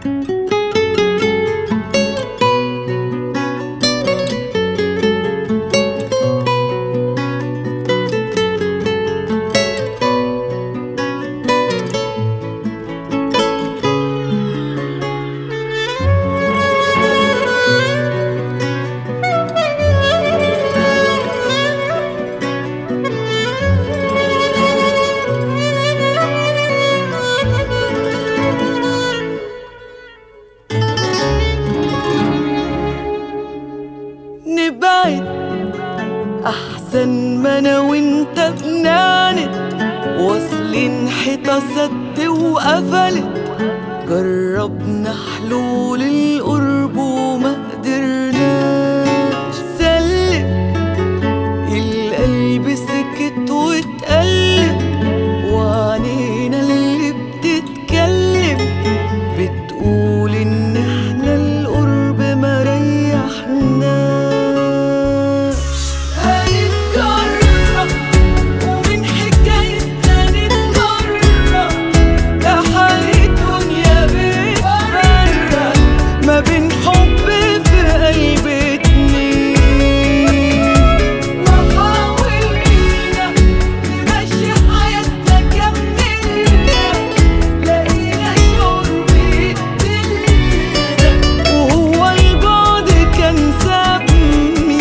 نبعد احسن ما انا وانت بنعند واصلين حيطة سد وقفلت جربنا حلول القرب وما قدرناش سلم القلب سكت واتقلب وعنينا اللي بتتكلم بتقول ان احنا القرب ما ريحناش هنتجرب ومن حكايتنا نتجرب ده حال الدنيا بتفرق ما بين حب في قلب اتنين وحاولنا نمشي حياتنا كملنا لقينا الشعور بيقتلنا وهو البعد كان سابني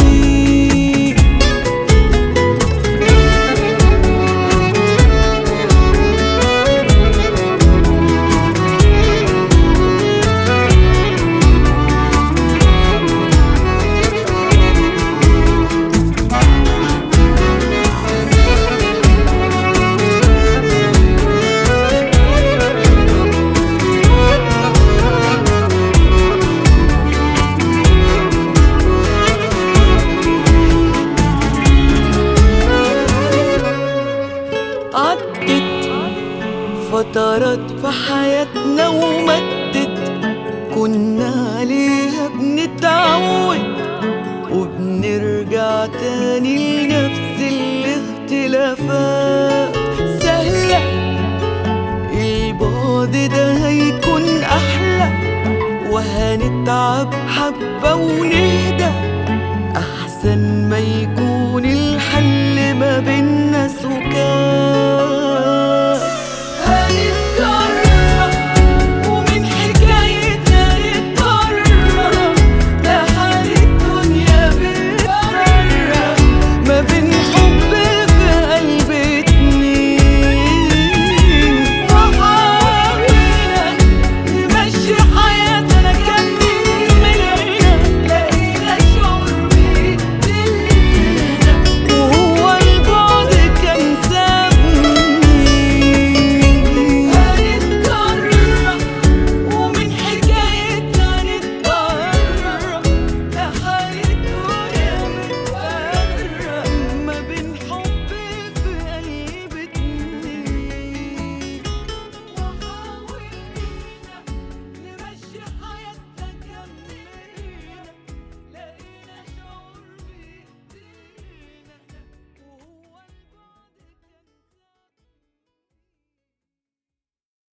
عدت فترات في حياتنا ومدت كنا عليها بنتعود وبنرجع تاني لنفس الاختلافات سهلة البعد ده هيكون أحلى وهنتعب حبة ونهدى أحسن ما يكون الحل ما بين